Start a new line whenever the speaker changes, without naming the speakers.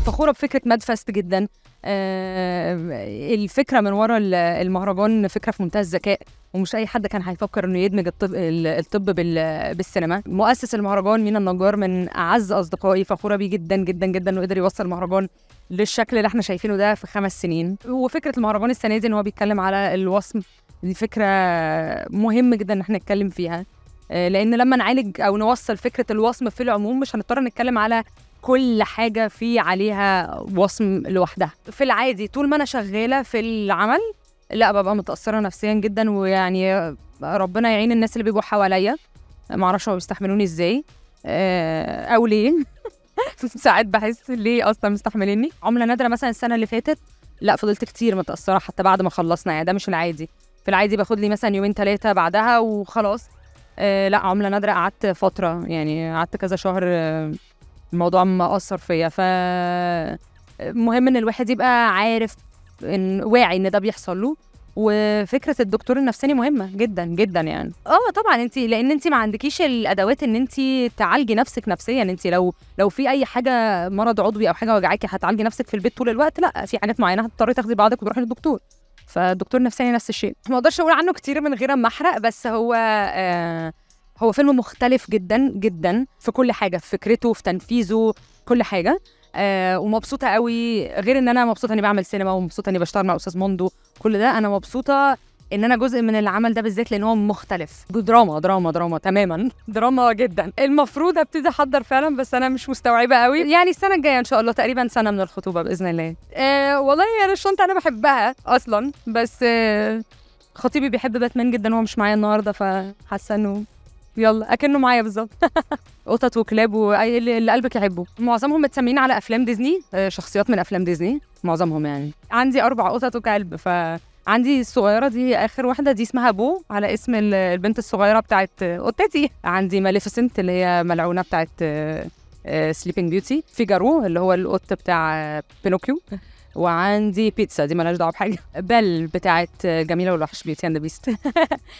فخوره بفكره ماد فاست جدا آه، الفكره من ورا ال- المهرجان فكره في منتهى الذكاء ومش اي حد كان هيفكر انه يدمج الطب ال- الطب بال- بالسينما مؤسس المهرجان مينا النجار من اعز اصدقائي فخوره بيه جدا جدا جدا انه قدر يوصل المهرجان للشكل اللي احنا شايفينه ده في خمس سنين وفكره المهرجان السنه دي ان هو بيتكلم على الوصم دي فكره مهم جدا ان احنا نتكلم فيها آه، لان لما نعالج او نوصل فكره الوصم في العموم مش هنضطر نتكلم على كل حاجه في عليها وصم لوحدها في العادي طول ما انا شغاله في العمل لا ببقى متاثره نفسيا جدا ويعني ربنا يعين الناس اللي بيبقوا حواليا ما اعرفش هو بيستحملوني ازاي آه، او ليه ساعات بحس ليه اصلا مستحمليني عمله نادره مثلا السنه اللي فاتت لا فضلت كتير متاثره حتى بعد ما خلصنا يعني ده مش العادي في العادي باخد لي مثلا يومين ثلاثه بعدها وخلاص آه لا عمله نادره قعدت فتره يعني قعدت كذا شهر آه، الموضوع مأثر فيا ف مهم ان الواحد يبقى عارف ان واعي ان ده بيحصل له وفكره الدكتور النفساني مهمه جدا جدا يعني اه طبعا انت لان انت ما عندكيش الادوات ان انت تعالجي نفسك نفسيا انت لو لو في اي حاجه مرض عضوي او حاجه وجعاكي هتعالجي نفسك في البيت طول الوقت لا في حاجات معينه هتضطري تاخدي بعضك وتروحي للدكتور فالدكتور النفساني نفس الشيء ما اقدرش اقول عنه كتير من غير ما احرق بس هو آه هو فيلم مختلف جدا جدا في كل حاجه في فكرته في تنفيذه كل حاجه آه ومبسوطه قوي غير ان انا مبسوطه اني بعمل سينما ومبسوطه اني بشتغل مع استاذ موندو كل ده انا مبسوطه ان انا جزء من العمل ده بالذات لان هو مختلف دراما دراما دراما تماما دراما جدا المفروض ابتدي احضر فعلا بس انا مش مستوعبه قوي يعني السنه الجايه ان شاء الله تقريبا سنه من الخطوبه باذن الله آه والله انا الشنطه انا بحبها اصلا بس آه خطيبي بيحب باتمان جدا وهو مش معايا النهارده فحاسه انه يلا اكنه معايا بالظبط قطط وكلاب واي اللي اللي قلبك يحبه معظمهم متسمين على افلام ديزني آه، شخصيات من افلام ديزني معظمهم يعني عندي اربع قطط وكلب فعندي الصغيره دي اخر واحده دي اسمها بو على اسم ال- البنت الصغيره بتاعت آه، قطتي عندي ماليفيسنت اللي هي ملعونه بتاعت سليبنج بيوتي فيجارو اللي هو القط بتاع آه، بينوكيو وعندي بيتزا دي مالهاش دعوه بحاجه بل بتاعت آه، جميله والوحش بيوتي اند بيست